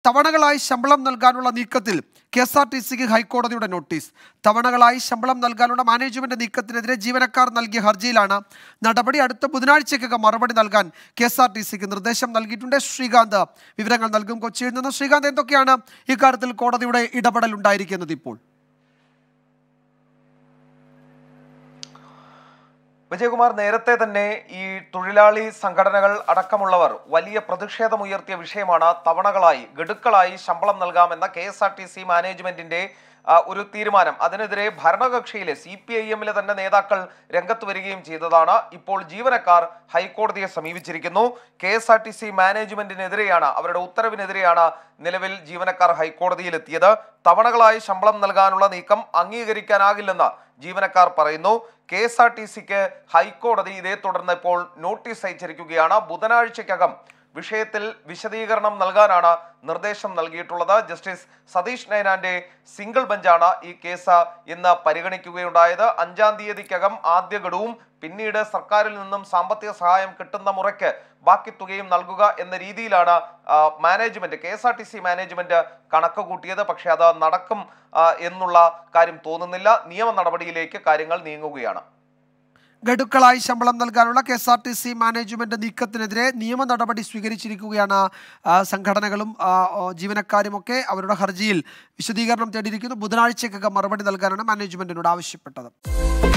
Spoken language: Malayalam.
തവണകളായി ശമ്പളം നൽകാനുള്ള നീക്കത്തിൽ കെ എസ് ആർ ടി സിക്ക് ഹൈക്കോടതിയുടെ നോട്ടീസ് തവണകളായി ശമ്പളം നൽകാനുള്ള മാനേജ്മെന്റ് നീക്കത്തിനെതിരെ ജീവനക്കാർ നൽകിയ ഹർജിയിലാണ് നടപടി അടുത്ത ബുധനാഴ്ചയ്ക്കകം മറുപടി നൽകാൻ കെ എസ് ആർ ടി സിക്ക് നിർദ്ദേശം നൽകിയിട്ടുണ്ട് ശ്രീകാന്ത് വിവരങ്ങൾ നൽകും കൊച്ചിയിൽ നിന്ന് ശ്രീകാന്ത് എന്തൊക്കെയാണ് ഇക്കാര്യത്തിൽ കോടതിയുടെ ഇടപെടൽ ഉണ്ടായിരിക്കുന്നത് ഇപ്പോൾ വിജയകുമാർ നേരത്തെ തന്നെ ഈ തൊഴിലാളി സംഘടനകൾ അടക്കമുള്ളവർ വലിയ പ്രതിഷേധമുയർത്തിയ വിഷയമാണ് തവണകളായി ഗഡുക്കളായി ശമ്പളം നൽകാമെന്ന K S R T C മാനേജ്മെന്റിന്റെ ആ, ഒരു തീരുമാനം അതിനെതിരെ ഭരണകക്ഷിയിലെ സി പി ഐ എമ്മിലെ തന്നെ നേതാക്കൾ രംഗത്ത് വരികയും ചെയ്തതാണ് ഇപ്പോൾ ജീവനക്കാർ ഹൈക്കോടതിയെ സമീപിച്ചിരിക്കുന്നു K S R T C മാനേജ്മെന്റിനെതിരെയാണ് അവരുടെ ഉത്തരവിനെതിരെയാണ് നിലവിൽ ജീവനക്കാർ ഹൈക്കോടതിയിൽ എത്തിയത് തവണകളായി ശമ്പളം നൽകാനുള്ള നീക്കം അംഗീകരിക്കാനാകില്ലെന്ന് ജീവനക്കാർ പറയുന്നു കെ എസ് ആർ ടി സിക്ക് ഹൈക്കോടതി ഇതേ തുടർന്ന് ഇപ്പോൾ നോട്ടീസ് അയച്ചിരിക്കുകയാണ് ബുധനാഴ്ചയ്ക്കകം വിഷയത്തിൽ വിശദീകരണം നൽകാനാണ് നിർദ്ദേശം നൽകിയിട്ടുള്ളത് ജസ്റ്റിസ് സതീഷ് നയനാന്റെ സിംഗിൾ ബെഞ്ചാണ് ഈ കേസ് ഇന്ന് പരിഗണിക്കുകയുണ്ടായത് അഞ്ചാം തീയതിക്കകം ആദ്യ ഗഡുവും പിന്നീട് സർക്കാരിൽ നിന്നും സാമ്പത്തിക സഹായം കിട്ടുന്ന മുറയ്ക്ക് ബാക്കി തുകയും നൽകുക എന്ന രീതിയിലാണ് ആ, management K S R T C management കണക്ക് കൂട്ടിയത് പക്ഷെ അത് നടക്കും ആ, എന്നുള്ള കാര്യം തോന്നുന്നില്ല നിയമ നടപടിയിലേക്ക് കാര്യങ്ങൾ നീങ്ങുകയാണ് ഗഡുക്കളായി ശമ്പളം നൽകാനുള്ള K S R T C management നീക്കത്തിനെതിരെ നിയമ നടപടി സ്വീകരിച്ചിരിക്കുകയാണ് ആ, സംഘടനകളും ആ, ഓ, ജീവനക്കാരുമൊക്കെ അവരുടെ ഹർജിയിൽ വിശദീകരണം തേടിയിരിക്കുന്നു ബുധനാഴ്ചയ്ക്കകം മറുപടി നൽകാനാണ് മാനേജ്മെന്റിനോട് ആവശ്യപ്പെട്ടത്